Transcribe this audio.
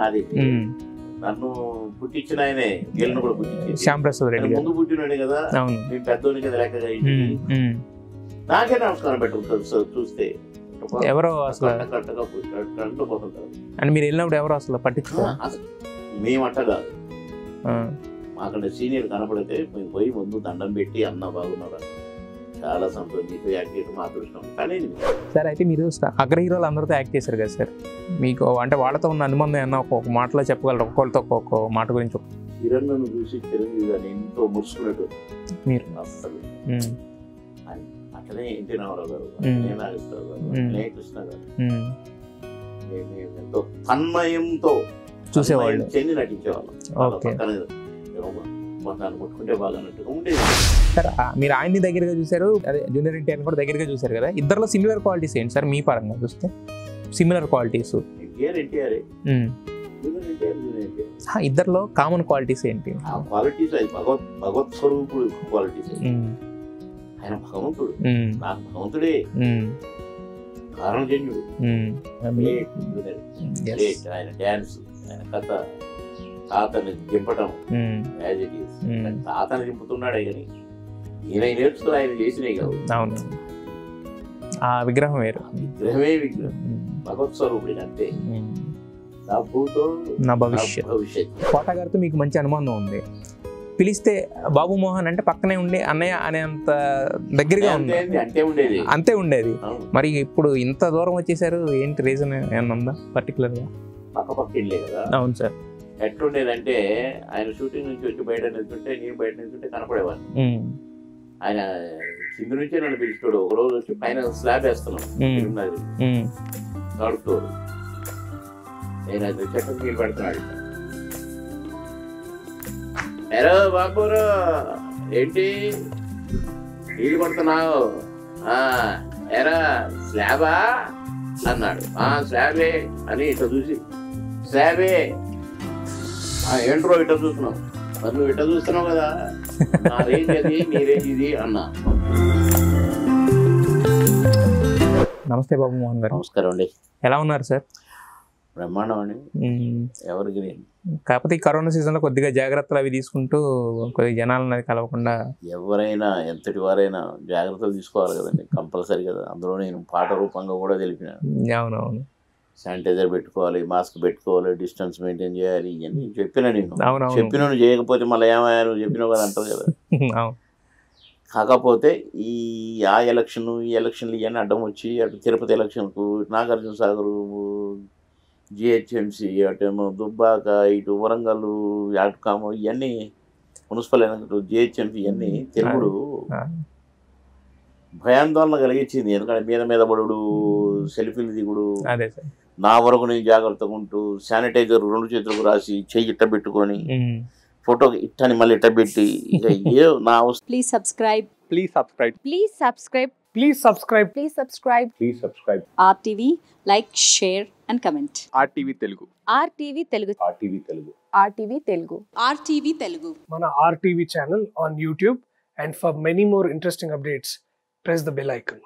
నాది ఉమ్. నన్ను పుట్టించిన ఆయనే వీళ్ళని కూడా పుట్టించింది శ్యామ్ ప్రసాద్ రెడ్డి ఆయన గారు ముందు పుట్టినాడు కదా అవును నేను పెద్దోని కదా లెక్కగా ఉమ్, ఇంటికి ఉమ్. నాకే నమస్కారం పెట్టుకుంటారు సార్ చూస్తే ఎవరో అసలు కట్ట కట్టగా కంటూ పోతుంటారు అని మీరు వెళ్ళినప్పుడు ఎవరో అసలు పట్టించుకో అసలు మేమట్ట కాదు మాకంటే సీనియర్ కనపడితే మేము పోయి ముందు దండం పెట్టి అన్న బాగున్నారా చాలా సంతోషం నీతో యాక్ట్ చేయడం మా అదృష్టం కానీ ఇది సార్ అయితే మీరు స్ట- అగ్ర హీరోలు అందరితో యాక్ట్ చేశారు కదా సార్ మీకు అంటే వాళ్ళతో ఉన్న అనుబంధం ఏమన్నా ఒక ఒక మాటలో చెప్పగలరు ఒక్కొక్కరితో ఒక్కొక్క మాట గురించి ఒక- కిరణ్ను చూసి చిరంజీవి గారిని ఎంతో మురుసుకున్నట్టు మీరు అసలు ఉమ్, అట్లనే ఎన్టీ రామారావు గారు మ్మ్. అట్లనే నాగేశ్వరరావు గారు మ్మ్. అట్లనే కృష్ణ గారు ఉమ్. మేము మేము ఎంతో తన్మయంతో చూసేవాళ్ళు తన్మయం చెంది నటించేవాళ్ళం వాళ్ళ ఓకే పక్కన ఏమో మొత్తాన్ని కొట్టుకుంటే బాగా అన్నట్టుగా ఉండేది సార్ ఆ, మీరు ఆయన్ని దగ్గరగా చూశారు అదే జూనియర్ ఎన్టీఆర్ కూడా దగ్గరగా చూశారు కదా ఇద్దరిలో సిమిలర్ క్వాలిటీస్ ఏంటి సార్ మీ పరంగా చూస్తే similar qualities NTR NTR junior NTR junior NTR ఇద్దరిలో కామన్ క్వాలిటీస్ ఏంటి ఆ క్వాలిటీస్ అది భగవత్ భగవత్ స్వరూపుడు క్వాలిటీస్ ఉమ్, ఆయన భగవంతుడు ఉమ్, నాకు భగవంతుడే ఉమ్, కారణజన్యుడు ఉమ్. Great junior. Yes. Great. ఆయన డ్యాన్స్ ఆయన కథ తాతని దింపటం um, as it is um. తాతని దింపుతున్నాడే కానీ ఈయన నేర్చుకో ఆయన చేసినాయి కావు అవును ఆ విగ్రహం వేరు విగ్రహమే విగ్రహం ఉమ్, భగవత్ స్వరూపుడి అంతే ఉమ్. నా భూతో నా నా భవిష్యత్ భవిష్యత్ కోట గారితో మీకు మంచి అనుబంధం ఉంది పిలిస్తే బాబు మోహన్ అంటే పక్కనే ఉండి అన్నయ్య అనేంత దగ్గరగా ఉంది అంతే అంతే ఉండేది అంతే ఉండేది అవును. మరి ఇప్పుడు ఇంత దూరం వచ్చేసారు ఏంటి రీజన్ ఏమన్నా ఉందా పర్టికులర్ గా పక్క పక్క ఇల్లే కదా అవును సార్ ఎట్లుండేదంటే ఆయన షూటింగ్ నుంచి వచ్చి బయట నిల్చుంటే నేను బయట నిల్చుంటే కనపడేవాడిని ఉమ్, ఆయన కింద నుంచే నన్ను పిలుస్తాడు ఒక రోజు వచ్చి పైన స్లాబ్ వేస్తున్నాం ఉమ్, ఫిల్మ్ నగర్ ఉమ్, నడుపుతాడు నేను అది చెట్టు నీళ్ళు పెడుతున్నాడు ఎరో బాబురు ఏంటి నీళ్ళు పడుతున్నావు ఆ, ఎరా స్లాబా అన్నాడు ఆ స్లాబే అని ఇట్లా చూసి స్లాబే "ఆ, ఏంట్రో ఇట్లా చూస్తున్నావు మరి నువ్వు ఇట్లా చూస్తున్నావు కదా నా రేంజ్ అది నీ రేంజ్ ఇది అన్నా నమస్తే బాబు మోహన్ గారు నమస్కారం అండి ఎలా ఉన్నారు సార్ బ్రహ్మాండం అండి ఉమ్, ఎవరికి నేను కాకపోతే ఈ కరోనా సీజన్ లో కొద్దిగా జాగ్రత్తలు అవి తీసుకుంటూ కొద్దిగా జనాలను అది కలవకుండా ఎవరైనా ఎంతటి వారైనా జాగ్రత్తలు తీసుకోవాలి కదండి కంపల్సరీ కదా అందులో నేను పాట రూపంగా కూడా తెలిపిన అవునవును శానిటైజర్ పెట్టుకోవాలి మాస్క్ పెట్టుకోవాలి డిస్టెన్స్ మెయింటైన్ చేయాలి ఇవన్నీ చెప్పిన నేను అవునవును చెప్పిన చేయకపోతే మళ్ళీ ఏమయ్యా నువ్వు చెప్పినావు కదా అంటారు కదా అవును కాకపోతే ఈ ఆ ఎలక్షన్ ఈ ఎలక్షన్లు ఇవన్నీ అడ్డం వచ్చి అటు తిరుపతి ఎలక్షన్కు నాగార్జున సాగర్ జిహెచ్ఎంసి అటేమో దుబ్బాక ఇటు వరంగల్ అటు కాము ఇవన్నీ మున్సిపల్ ఎన్నికలు జిహెచ్ఎంసి ఇవన్నీ తెలుగుడు ఆ, భయాందోళన కలిగించింది ఎందుకంటే మీద మీద పడుడు సెల్ఫీలు దిగుడు అదే సార్ నా వరకు నేను జాగ్రత్తగా ఉంటూ శానిటైజర్ రెండు చేతులకు రాసి చెయ్యి ఇట్ట పెట్టుకొని ఉమ్. ఫోటో ఇట్టని మళ్ళీ ఇట్ట పెట్టి ఇక ఏ నా అవసరం Please subscribe. Please subscribe. Please subscribe. Please subscribe. Please subscribe. Please subscribe. RTV, like, share, and comment. RTV Telugu. RTV Telugu. RTV Telugu. RTV Telugu. RTV Telugu. మన RTV channel on YouTube. And for many more interesting updates, press the bell icon.